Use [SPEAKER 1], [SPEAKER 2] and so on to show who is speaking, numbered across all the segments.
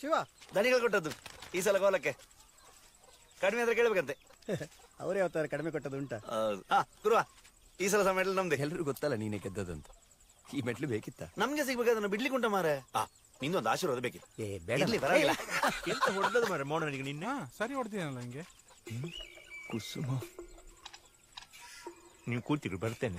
[SPEAKER 1] ಶಿವ
[SPEAKER 2] ದನಿಗಳು ಕೊಟ್ಟದ್ದು ಈ ಸಲ ಕೋಲಕ್ಕೆ ಕಡಿಮೆ ಆದ್ರೆ ಕೇಳ್ಬೇಕಂತೆ
[SPEAKER 1] ಅವರೇ ಅವತ್ತಾರ ಕಡಿಮೆ ಕೊಟ್ಟದ್ದು ಉಂಟಾ
[SPEAKER 2] ಹೌದು. ಹಾ ಗುರುವ ಈ ಸಲ ಸಮೇಟ್ ನಮ್ದೆ
[SPEAKER 3] ಎಲ್ರಿಗೂ ಗೊತ್ತಲ್ಲ ನೀನೇ ಗೆದ್ದದಂತ ಈ ಮೆಟ್ಲು ಬೇಕಿತ್ತ
[SPEAKER 2] ನಮ್ಗೆ ಸಿಗ್ಬೇಕಾದ್ರೆ ಬಿಡ್ಲಿಕ್ಕೆ ಉಂಟ ಮಾರೆ ಆ ನಿಂದೊಂದು ಆಶೀರ್ವಾದ ಬೇಕಿತ್ತು
[SPEAKER 3] ಏ ಬೇಡ
[SPEAKER 2] ಇರ್ಲಿ, ಪರವಾಗಿಲ್ಲ
[SPEAKER 4] ಎಂತ ಹೊಡೆದದು ಮಾರೆ ಮೋಡನಿಗೆ ನಿನ್ನ
[SPEAKER 5] ಸರಿ ಹೊಡ್ತೀನಲ್ಲ ಹಿಂಗೆ
[SPEAKER 3] ಕುಸುಮ
[SPEAKER 4] ನೀವು ಕೂತಿರು ಬರ್ತೇನೆ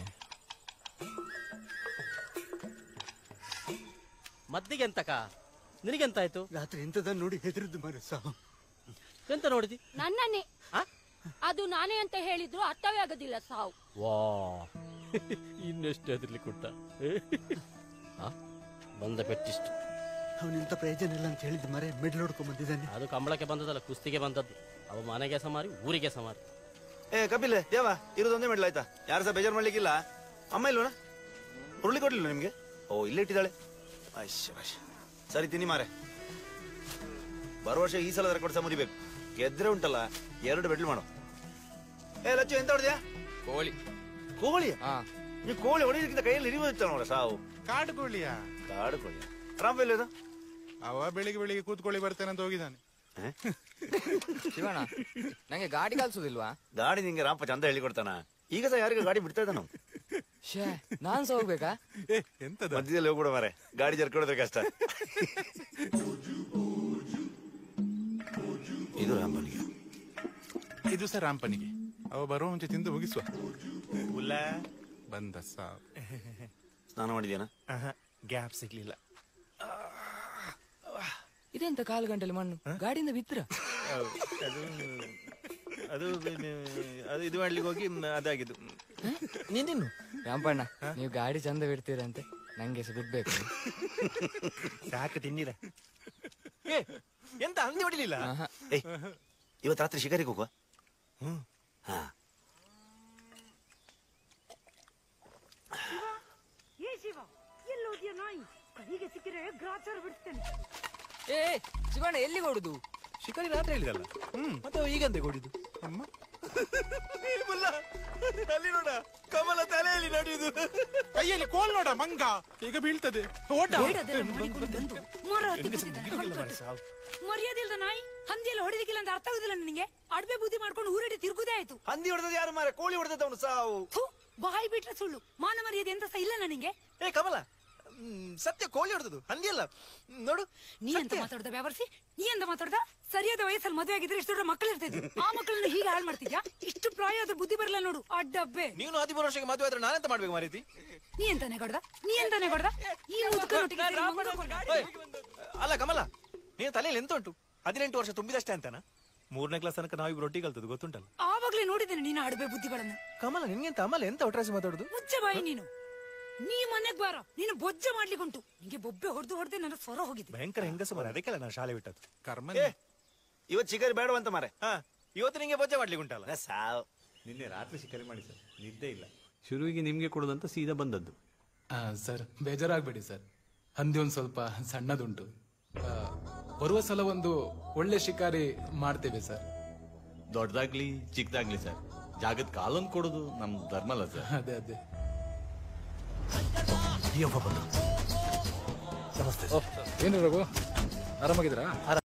[SPEAKER 6] ಮದ್ದಿಗೆ ಎಂತಕ ನಿನಗೆಂತಾಯ್ತು
[SPEAKER 1] ರಾತ್ರಿ ಎಂತದ ನೋಡಿ ಹೆದರಿದ್ದು ಮಾರೆ ಸಾವು
[SPEAKER 6] ಎಂತ ನೋಡಿದಿ
[SPEAKER 7] ನನ್ನನ್ನೇ ಅದು ನಾನೇ ಅಂತ ಹೇಳಿದ್ರು ಅರ್ಥವೇ ಆಗೋದಿಲ್ಲ ಸಾವು
[SPEAKER 6] ವಾ ಇನ್ನೆಷ್ಟು ಹೆದರ್ಲಿಕ್ಕೆ ಉಂಟ ಆ, ಬಂದ ಪೆಟ್ಟಿಷ್ಟು
[SPEAKER 1] ಅವನಿಂತ ಪ್ರಯೋಜನ ಇಲ್ಲ ಅಂತ ಹೇಳಿದ್ದು ಮರೆ ಮೆಡ್ಲ್ ಹೊಡ್ಕೊಂಡ್ ಬಂದಿದ್ದಾನೆ
[SPEAKER 6] ಅದು ಕಂಬಳಕ್ಕೆ ಬಂದದಲ್ಲ ಕುಸ್ತಿಗೆ ಬಂದದ್ದು ಅವ ಮನೆಗೆ ಸಮಾರಿ ಊರಿಗೆ ಸಮಾರಿ
[SPEAKER 2] ಏ ಕಪಿಲ್ ದೇವ ಇರೋದೊಂದೇ ಮೆಡ್ಲ್ ಆಯ್ತಾ ಯಾರು ಸಹ ಬೇಜಾರು ಮಾಡ್ಲಿಕ್ಕಿಲ್ಲ ಅಮ್ಮ ಇಲ್ವನ ಉರುಳಿ ಕೊಡ್ಲಿಲ್ಲ ನಿಮ್ಗೆ ಓ ಇಲ್ಲೇ ಇಟ್ಟಿದ್ದಾಳೆ ಅಶ್ಯ ಅಶ್ಯ ಸರಿ ತಿನ್ನಿ ಮಾರೆ ಬರುವ ವರ್ಷ ಈ ಸಲ ರೆಕಾರ್ಡ್ ಸಹ ಮುರಿಬೇಕು ಗೆದ್ರೆ ಉಂಟಲ್ಲ ಎರಡು ಬೆಡ್ಲು ಮಾಡು ಏ ಲಚ್ಚು ಎಂತ ಹೊಡೆದ್ಯಾ
[SPEAKER 3] ಕೋಳಿ
[SPEAKER 2] ಕೋಳಿ
[SPEAKER 3] ಹಾ
[SPEAKER 2] ನೀವು ಕೋಳಿ ಹೊಡಿಯೋದಕ್ಕಿಂತ ಕೈಯಲ್ಲಿ ಹಿಡಿಬೋದಿತ್ತಲ್ಲ ನೋಡ ಸಾವು
[SPEAKER 5] ಕಾಡುಕೋಳಿಯ
[SPEAKER 2] ಕಾಡು ಕೋಳಿ ರಾಮ್ ಬೆಲ್ಲ ಇದು
[SPEAKER 5] ಅವ ಬೆಳಿಗ್ಗೆ ಬೆಳಿಗ್ಗೆ ಕೂತ್ಕೊಳ್ಳಿ ಬರ್ತೇನೆ ಅಂತ ಹೋಗಿದ್ದಾನೆ
[SPEAKER 3] ಶಿವಣ್ಣ ನಂಗೆ ಗಾಡಿ ಕಲ್ಸುದಿಲ್ವಾ
[SPEAKER 2] ಗಾಡಿ ನಿಂಗೆ ರಾಮಪ್ಪ ಚಂದ ಹೇಳಿ ಕೊಡ್ತಾನ ಈಗ ಸಹ ಯಾರಿಗೂ ಗಾಡಿ ಬಿಡ್ತಾ ಇದ್ದಾನ ಅವ್ನು.
[SPEAKER 3] ಶೇ ನಾನ್ ಸಹ ಹೋಗ್ಬೇಕಾ
[SPEAKER 5] ಏ ಎಂತದ
[SPEAKER 2] ಮಧ್ಯದಲ್ಲಿ ಹೋಗ್ಬಿಡ ಮಾರೆ ಗಾಡಿ ಜರ್ಕೊಡೋದ್ರೆ ಕಷ್ಟ ಇದು ರಾಮನಿಗೆ
[SPEAKER 5] ಇದು ಸಹ ರಾಂಪನಿಗೆ ಅವ ಬರೋ ಮುಂಚೆ ತಿಂದು ಮುಗಿಸುವ
[SPEAKER 4] ಉಲ್ಲ
[SPEAKER 5] ಬಂದ ಸಾವು
[SPEAKER 2] ಸ್ನಾನ ಮಾಡಿದ್ಯಾನ
[SPEAKER 4] ಗ್ಯಾಪ್ ಸಿಗ್ಲಿಲ್ಲ
[SPEAKER 3] ಇದೆಂತ ಕಾಲು ಗಂಟೆಲಿ ಮಣ್ಣು ಗಾಡಿಯಿಂದ ಬಿತ್ರ
[SPEAKER 4] ಅದು ಅದು ಅದು ಇದು ಮಾಡ್ಲಿಕ್ಕೆ ಹೋಗಿ ಮ್, ಅದಾಗಿದ್ದು ನೀನಿನ್ನು
[SPEAKER 3] ರಾಂಪಣ್ಣ ನೀವು ಗಾಡಿ ಚಂದ ಬಿಡ್ತೀರಂತೆ ನಂಗೆ ಸಹ ಬಿಡ್ಬೇಕು
[SPEAKER 4] ಸಾಕು ತಿನ್ನಿರ ಏ ಎಂತ ಹಂದಿ ಹೊಡಿಲಿಲ್ಲ
[SPEAKER 3] ಆಹಾ.
[SPEAKER 2] ಏಯ್ ಇವತ್ತು ರಾತ್ರಿ ಶಿಕಾರಿಗೆ ಹೋಗುವ ಹಾ
[SPEAKER 8] ಏ ಶಿವ ಎಲ್ಲೋದ್ಯ ನಾಯಿ ಕೈಗೆ ಸಿಕ್ಕಿದ್ರೆ ಗ್ರಾಚಾರ ಬಿಡ್ತೇನೆ
[SPEAKER 3] ಏ ಶಿವಣ್ಣ ಎಲ್ಲಿಗೆ ಹೊಡುದು
[SPEAKER 4] ಶಿಕಾರಿ ರಾತ್ರಿ ಹೇಳಿದಲ್ಲ ಮತ್ತೆ ಅವ ಈಗಂತೆ ಕೊಡಿದ್ದು
[SPEAKER 5] ಅಮ್ಮ
[SPEAKER 4] ಅಲ್ಲಿ ನೋಡ ಕಮಲ ತಲೆಯಲ್ಲಿ ನಡೆಯುದು
[SPEAKER 5] ಕೈಯಲ್ಲಿ ಕೋಲ್ ನೋಡ ಮಂಗ ಈಗ ಬೀಳ್ತದೆ ಓಟ
[SPEAKER 8] ಬೇಡದೆಲ್ಲ ಮಾಡಿಕೊಂಡು ಬಂದು ಮರ ಹತ್ತಿ ಕೂತಿದ್ದಾನೆ. ಮರ್ಯಾದೆ ಇಲ್ದ ನಾಯಿ ಹಂದಿಯಲ್ಲಿ ಹೊಡಿಲಿಕ್ಕಿಲ್ಲ ಅಂತ ಅರ್ಥ ಆಗುದಿಲ್ಲ ನಿನಗೆ ಅಡ್ಬೆ ಬುದ್ಧಿ ಮಾಡ್ಕೊಂಡು ಊರಡಿ ತಿರುಗುದೇ ಆಯ್ತು
[SPEAKER 2] ಹಂದಿ ಹೊಡೆದದ್ದು ಯಾರು ಮಾರೆ ಕೋಳಿ ಹೊಡೆದದ್ದು ಅವನು ಸಾವು
[SPEAKER 8] ಥು, ಬಾಯಿ ಬಿಟ್ರೆ ಸುಳ್ಳು ಮಾನ ಮರ್ಯಾದೆ ಎಂತ ಸಹ ಇಲ್ಲ ನನಗೆ
[SPEAKER 4] ಏ ಕಮಲ ಮ್, ಸತ್ಯ ಕೋಳಿ ಹೊಡೆದದು ಹಂದಿ ಅಲ್ಲ ಮ್, ನೋಡು
[SPEAKER 8] ನೀ ಎಂತ ಮಾತಾಡ್ದ ವ್ಯವರ್ಸಿ ನೀ ಎಂತ ಮಾತಾಡ್ದ ಸರಿಯಾದ ವಯಸ್ಸಲ್ಲಿ ಮದುವೆ ಆಗಿದ್ರೆ ಇಷ್ಟು ದೊಡ್ಡ ಮಕ್ಕಳು ಇರ್ತಿದ್ರು ಆ ಮಕ್ಕಳನ್ನ ಹೀಗೆ ಹಾಳು ಮಾಡ್ತಿದ್ಯಾ ಇಷ್ಟು ಪ್ರಾಯ ಆದ್ರೂ ಬುದ್ಧಿ ಬರಲ್ಲ ನೋಡು ಅಡ್ಡಬ್ಬೆ
[SPEAKER 4] ನೀನು ಹದಿಮೂರು ವರ್ಷಕ್ಕೆ ಮದುವೆ ಆದ್ರೆ ನಾನೆಂತ ಮಾಡ್ಬೇಕು ಮಾರೀತಿ
[SPEAKER 8] ನೀ ಎಂತಾನೆ ಕೊಡ್ದ ನೀ ಎಂತಾನೆ ಕೊಡ್ದ ಈ ಮುದುಕನೊಟ್ಟಿಗೆ ಸೇರಿ ಮಗನ ಕೊಂಡ.
[SPEAKER 4] ಓಯ್, ಅಲ್ಲ ಕಮಲ ನೀನು ತಲೆಯಲ್ಲಿ ಎಂತ ಉಂಟು ಹದಿನೆಂಟು ವರ್ಷ ತುಂಬಿದಷ್ಟೇ ಅಂತನಾ ಮೂರನೇ ಕ್ಲಾಸ್ ತನಕ ನಾವಿಬ್ರು ಒಟ್ಟಿಗೆ ಕಲ್ತದ್ದು ಗೊತ್ತುಂಟಲ್ಲ
[SPEAKER 8] ಆವಾಗ್ಲೇ ನೋಡಿದ್ದೇನೆ ನೀನು ಅಡ್ಬೆ ಬುದ್ಧಿಗಳನ್ನ
[SPEAKER 4] ಕಮಲ ನಿನ್ಗೆಂತ ಅಮಲ ಎಂತ ಒಟ್ರಾಸಿ ಮಾತಾಡುದು
[SPEAKER 8] ಮುಚ್ಚ ಬಾಯಿ ನೀನು ನೀ ಮನೆಗ್ ಬಾರ ನೀನು ಬೊಜ್ಜ ಮಾಡ್ಲಿಕ್ಕುಂಟು ನಿಂಗೆ ಬೊಬ್ಬೆ ಹೊಡೆದು ಹೊಡೆದು ನನ್ನ ಸ್ವರ ಹೋಗಿದೆ
[SPEAKER 4] ಭಯಂಕರ ಹೆಂಗಸ ಮರ ಅದಕ್ಕೆಲ್ಲ ನಾನು ಶಾಲೆ ಬಿಟ್ಟದ್ದು
[SPEAKER 5] ಕರ್ಮ
[SPEAKER 2] ಏ ಇವತ್ತು ಶಿಕಾರಿ ಬೇಡವಂತ ಮಾರೆ
[SPEAKER 4] ಹಾ ಇವತ್ತು ನಿಂಗೆ ಬೊಜ್ಜೆ ಮಾಡ್ಲಿಕ್ಕೆ ಉಂಟಲ್ಲ
[SPEAKER 2] ಅಲ್ಲ, ಸಾವು
[SPEAKER 4] ನಿನ್ನೆ ರಾತ್ರಿ ಶಿಕಾರಿ ಮಾಡಿ ಸರ್ ನಿದ್ದೆ ಇಲ್ಲ
[SPEAKER 9] ಶುರುವಿಗೆ ನಿಮ್ಗೆ ಕೊಡೋದಂತ ಸೀದಾ ಬಂದದ್ದು
[SPEAKER 10] ಆ, ಸರ್ ಬೇಜಾರಾಗ್ಬೇಡಿ ಸರ್ ಹಂದಿ ಒಂದು ಸ್ವಲ್ಪ ಸಣ್ಣದುಂಟು ಆ, ಬರುವ ಸಲ ಒಂದು ಒಳ್ಳೆ ಶಿಕಾರಿ ಮಾಡ್ತೇವೆ ಸರ್
[SPEAKER 9] ದೊಡ್ಡದಾಗ್ಲಿ ಚಿಕ್ಕದಾಗ್ಲಿ ಸರ್ ಜಾಗದ ಕಾಲೊಂದು ಕೊಡೋದು ನಮ್ ಧರ್ಮ ಅಲ್ಲ ಸರ್
[SPEAKER 10] ಅದೇ ಅದೇ
[SPEAKER 4] ಅಯ್ಯಪ್ಪ ಬಂದು
[SPEAKER 10] ಏನು ರಘು ಆರಾಮಾಗಿದ್ದೀರಾ